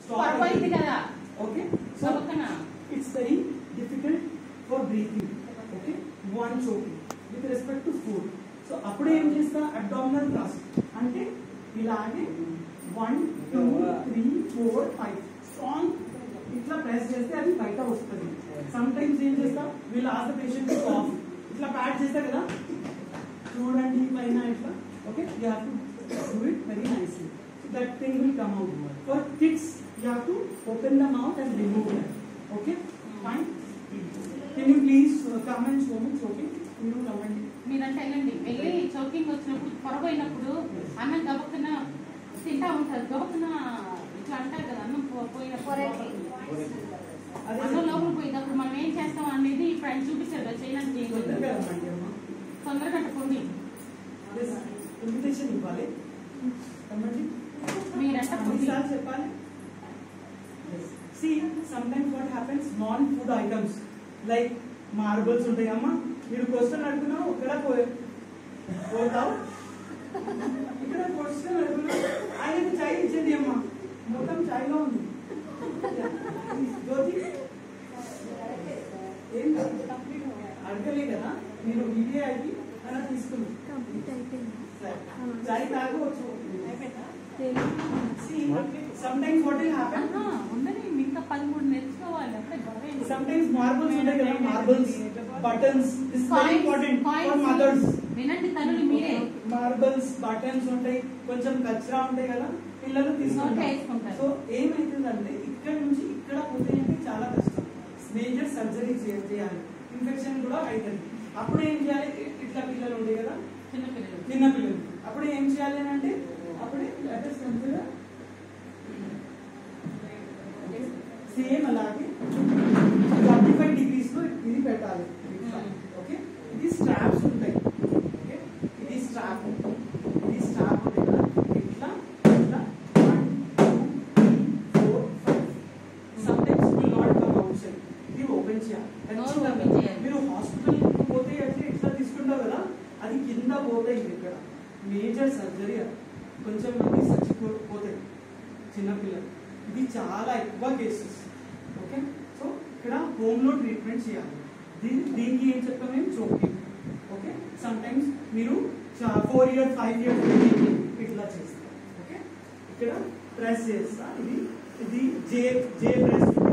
పర్వాలేదు కదా okay so చదువుకున్నా it's very difficult for breathing okay one choking with respect to food so అప్పుడు ఏం చేస్తా అబ్డామినల్ థ్రస్ట్ అంటే ఇలాగే one two three four five strong ఇట్లా ప్రెస్ చేస్తే అది బయట వస్తుంది సమ్ టైమ్స్ ఏం చేస్తా వీళ్ళు ఆస్ ద పేషెంట్ కాఫ్ ఇట్లా ప్యాడ్ చేస్తా కదా చూడండి పైన ఇట్లా okay you have to do it very nicely that thing will come out for kids you have to open the mouth and remove that okay fine can you please come and show me choking మీరు కమండి మీరంటే వెళ్ళండి వెళ్ళి చౌకింగ్ వచ్చినప్పుడు పొరపోయినప్పుడు అన్నం గబక్కున తింటా ఉంటారు గబక్కున ఇట్లా అంటారు కదా అన్నం పో- పోయినప్పుడు అదే అన్నం లోపల పోయినప్పుడు మనం ఏం చేస్తాం అనేది ఇప్పుడు ఆయన చూపించారు కదా చేయడానికి తొందరగా రమ్మండి అమ్మ తొందరగా కట్టుకోండి ఇన్విటేషన్ ఇవ్వాలి రమ్మండి మీరంట పొడి ఎన్నిసార్లు చెప్పాలి see sometimes what happens non food items like marbles ఉంటాయి అమ్మా మీరు క్వశ్చన్ అడుగుతున్నావు ఇక్కడ పో- పోతావు ఇక్కడ క్వశ్చన్ అడుగుతున్నావు ఆయనకి చాయ్ ఇచ్చేది అమ్మా మొత్తం చాయ్లో ఉంది జ్యోతి ఏం కాదు అడగలే కదా మీరు వీడియో అడిగి అలా తీసుకున్నాం కంప్లీట్ అయిపోయింది చాయ్ తాగవచ్చు sometimes what will happen ఆహా, ఉండని ఇంకా పదమూడు నేర్చుకోవాలి అంటే గొడవ ఏంటి? sometimes marbles ఉంటాయి కదా marbles buttons this is very Coins, important for coins. mothers వినండి తల్లులు మీరే మార్బల్స్ బటన్స్ ఉంటాయి కొంచెం కచరా ఉంటాయి కదా పిల్లలు నోట్లో తీసుకుంటారు వేసుకుంటారు. సో ఏమైతుందంటే ఇక్కడ నుంచి ఇక్కడ పోతే అంటే చాలా కష్టం మేజర్ సర్జరీ చేయాలి ఇన్ఫెక్షన్ కూడా అవుతుంది అప్పుడు ఏం చేయాలి ఇట్లా పిల్లలు ఉంటాయి కదా చిన్నపిల్లలు చిన్న పిల్లలు అప్పుడు ఏం చేయాలి అని అంటే అప్పుడే లేటెస్ట్ కన్సిడర్ సేమ్ అలాగే ఫార్టీ ఫైవ్ డిగ్రీస్ లో ఇది పెట్టాలి ఓకే ఇది స్ట్రాప్స్ ఉంటాయి ఓకే ఇది స్ట్రాప్ ఇది స్ట్రాప్ ఉంటాయి కదా ఇట్లా ఇట్లా one two three four five sometimes will not come outside ఇది ఓపెన్ చేయాలి Door ఖచ్చితంగా. open చేయాలి. మీరు హాస్పిటల్ పోతే అంటే ఇట్లా తీసుకుంటావు కదా అది కింద పోతాయి ఇది ఇక్కడ మేజర్ సర్జరీ అది కొంచెం మంది చచ్చిపోతాయి చిన్నపిల్లలు ఇది చాలా ఎక్కువ కేసెస్ ఓకే సో ఇక్కడ హోమ్ లో ట్రీట్మెంట్ చేయాలి దీని దీనికి ఏం చెప్తాం మేము చోకింగ్ ఓకే సమ్ టైమ్స్ మీరు ఫోర్ ఇయర్స్ ఫైవ్ ఇయర్స్ ఇట్లా చేస్తారు ఓకే ఇక్కడ ప్రెస్ చేస్తా ఇది ఇది జే జే ప్రెస్